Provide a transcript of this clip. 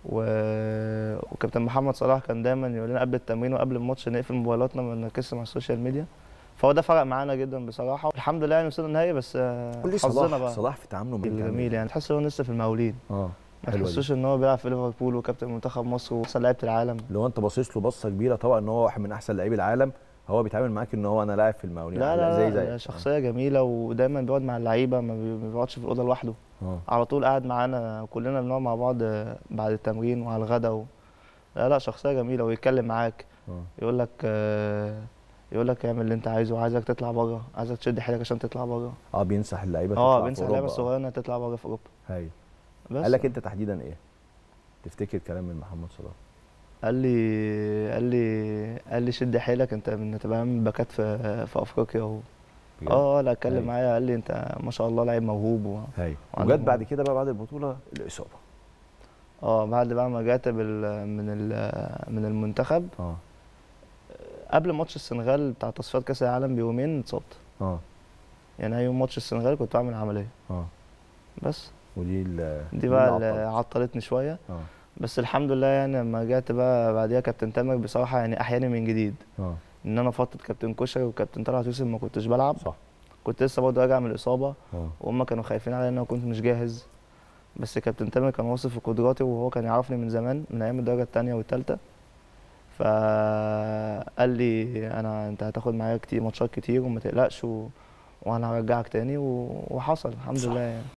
و... وكابتن محمد صلاح كان دايما يقول لنا قبل التمرين وقبل الماتش نقفل موبايلاتنا ما نركزش مع السوشيال ميديا فهو ده فرق معانا جدا بصراحه الحمد لله يعني وصلنا النهائي بس آه، قول لي حظنا صلاح بقى صلاح في تعامله معاك عامل جميل إيه؟ يعني تحس ان هو لسه في المقاولين اه ما حلوة دي. تحسوش ان هو بيلعب في ليفربول وكابتن منتخب مصر واحسن لعيبه العالم لو انت باصص له بصه كبيره طبعا ان هو واحد من احسن لاعبي العالم هو بيتعامل معاك ان هو انا لاعب في المقاولين لا لا, زي لا, زي لا شخصيه جميله ودايما بيقعد مع اللعيبه ما بي- ما بيقعدش في الاوضه لوحده اه على طول قاعد معانا كلنا بنقعد مع بعض آه، بعد التمرين وعلى الغدا و... لا لا شخصيه جميله ويتكلم معاك اه يقول لك آه، يقول لك اعمل اللي انت عايزه عايزك تطلع بره عايزك تشد حيلك عشان تطلع بره اه بينصح اللعيبه اه تطلع في بينصح اللعيبه أوروبا. الصغيره انها تطلع بره في اوروبا هاي بس قال لك انت تحديدا ايه تفتكر كلام من محمد صلاح قال لي قال لي قال لي شد حيلك انت من هتبقى اهم باكات في في افريقيا و... بجد؟ اه لا اتكلم أيوة. معايا قال لي انت ما شاء الله لعيب موهوب و... هاي وعنده وجت بعد كده بقى بعد البطوله الاصابه اه بعد بقى ما جات بال... من ال... من المنتخب اه قبل ماتش السنغال بتاع تصفيات كاس العالم بيومين اتصبت اه يعني يوم ماتش السنغال كنت بعمل عمليه اه بس ودي ال- دي بقى اللي اللي عطلت. عطلتني شويه اه بس الحمد لله يعني لما رجعت بقى بعديها كابتن تامر بصراحه يعني احياني من جديد اه ان انا فتره كابتن كشري وكابتن طلعت يوسف ما كنتش بلعب صح كنت لسه برضه راجع من الاصابه اه وهم كانوا خايفين عليا ان انا كنت مش جاهز بس كابتن تامر كان واثق في قدراتي وهو كان يعرفني من زمان من ايام الدرجه الثانيه والثالثه فقال لي انا انت هتاخد معايا كتير ماتشات كتير وما تقلقش و... وانا هرجعك تاني و... وحصل الحمد صح. لله يعني